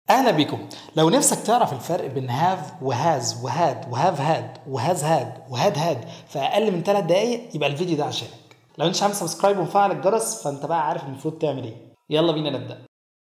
اهلا بيكم لو نفسك تعرف الفرق بين هاف وهاز وهاد وهاف هاد وهاز هاد وهاد هاد في اقل من 3 دقايق يبقى الفيديو ده عشانك لو انت مش عامل سبسكرايب ومفعل الجرس فانت بقى عارف المفروض تعمل ايه يلا بينا نبدا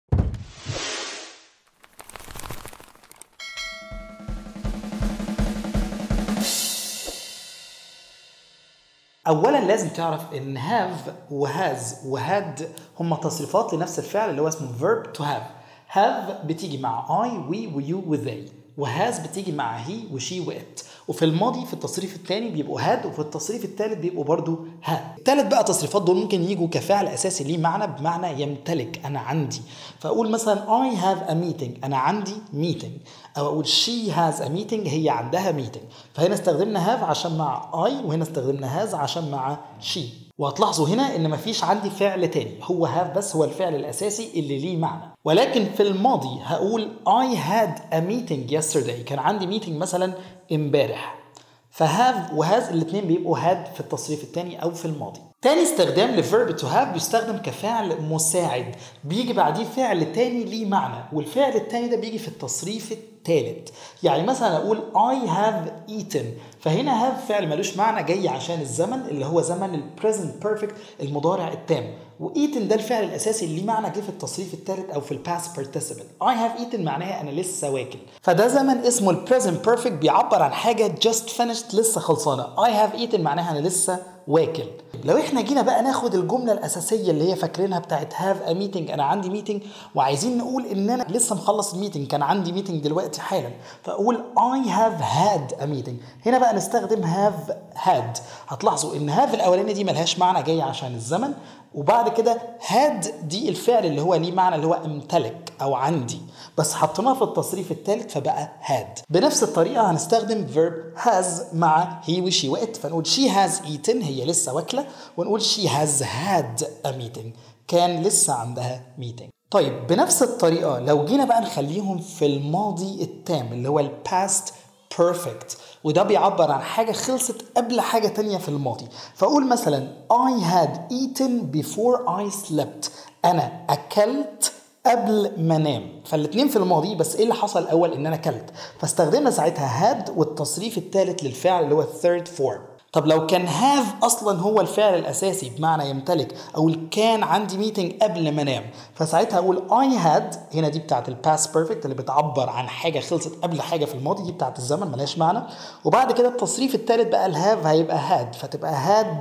اولا لازم تعرف ان هاف وهاز وهاد هما تصريفات لنفس الفعل اللي هو اسمه verb to have have بتيجي مع I we ويو وthey وهاز بتيجي مع هي وشي وات وفي الماضي في التصريف الثاني بيبقوا هاد وفي التصريف الثالث بيبقوا برضو هاد الثالث بقى تصريفات دول ممكن يجوا كفعل اساسي ليه معنى بمعنى يمتلك انا عندي فاقول مثلا I have a meeting انا عندي meeting او اقول she has a meeting هي عندها meeting فهنا استخدمنا have عشان مع I وهنا استخدمنا has عشان مع she وهتلاحظوا هنا ان مفيش عندي فعل تاني هو هاف بس هو الفعل الاساسي اللي ليه معنى ولكن في الماضي هقول I had a meeting yesterday كان عندي meeting مثلا امبارح فهاف وهاز الاثنين بيبقوا هاد في التصريف الثاني او في الماضي تاني استخدام لفيرب تو هاف بيستخدم كفعل مساعد بيجي بعديه فعل تاني ليه معنى والفعل التاني ده بيجي في التصريف الثالث يعني مثلا اقول I have eaten فهنا have فعل ملوش معنى جاي عشان الزمن اللي هو زمن البريزنت بيرفكت المضارع التام وايتن ده الفعل الاساسي اللي ليه معنى جه في التصريف الثالث او في الباست بارتيسيبل I have eaten معناها انا لسه واكل فده زمن اسمه البريزنت بيرفكت بيعبر عن حاجه just finished لسه خلصانه I have eaten معناها انا لسه واكل لو احنا جينا بقى ناخد الجمله الاساسيه اللي هي فاكرينها بتاعت هاف ا ميتنج انا عندي ميتنج وعايزين نقول ان انا لسه مخلص الميتنج كان عندي ميتنج دلوقتي حالا فاقول I have had a meeting هنا بقى نستخدم have had هتلاحظوا ان have الاولانيه دي ملهاش معنى جايه عشان الزمن وبعد كده had دي الفعل اللي هو ليه معنى اللي هو امتلك او عندي بس حطيناه في التصريف الثالث فبقى had بنفس الطريقه هنستخدم verb has مع he و she وات فنقول she has eaten هي لسه واكله ونقول she has had a meeting كان لسه عندها meeting طيب بنفس الطريقه لو جينا بقى نخليهم في الماضي التام اللي هو الباست perfect وده بيعبر عن حاجة خلصت قبل حاجة تانية في الماضي فأقول مثلا I had eaten before I slept أنا أكلت قبل ما انام فالاثنين في الماضي بس ايه اللي حصل الاول ان انا اكلت فاستخدمنا ساعتها had والتصريف الثالث للفعل اللي هو الثيرد فورم طب لو كان هاف اصلا هو الفعل الاساسي بمعنى يمتلك او كان عندي ميتنج قبل ما انام فساعتها اقول I had هنا دي بتاعت الباست بيرفكت اللي بتعبر عن حاجه خلصت قبل حاجه في الماضي دي بتاعت الزمن ملهاش معنى وبعد كده التصريف الثالث بقى الهاف هيبقى had فتبقى had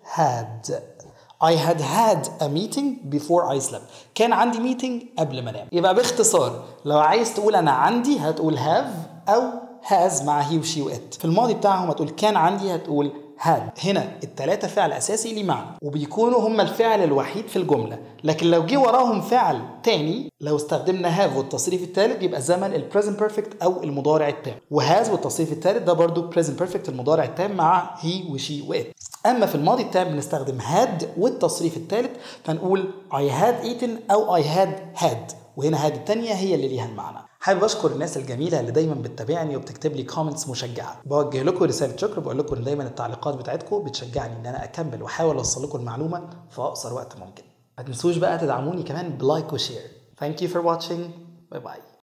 had I had had a meeting before I slept كان عندي ميتنج قبل ما انام يبقى باختصار لو عايز تقول انا عندي هتقول have او has مع هي وشي وات في الماضي بتاعهم هتقول كان عندي هتقول had هنا التلاتة فعل أساسي ليه معنى وبيكونوا هما الفعل الوحيد في الجملة لكن لو جه وراهم فعل تاني لو استخدمنا have والتصريف الثالث يبقى زمن ال present perfect أو المضارع التام وهاز والتصريف الثالث ده برضو present perfect المضارع التام مع he وشي وات أما في الماضي التام بنستخدم had والتصريف الثالث فنقول I had eaten أو I had had وهنا هذه التانية هي اللي ليها المعنى حابب اشكر الناس الجميله اللي دايما بتتابعني وبتكتب لي كومنتس مشجعه بوجه لكم رساله شكر بقول لكم ان دايما التعليقات بتاعتكم بتشجعني ان انا اكمل واحاول اوصل لكم المعلومه في اقصر وقت ممكن ما تنسوش بقى تدعموني كمان بلايك وشير ثانك يو فور واتشنج باي باي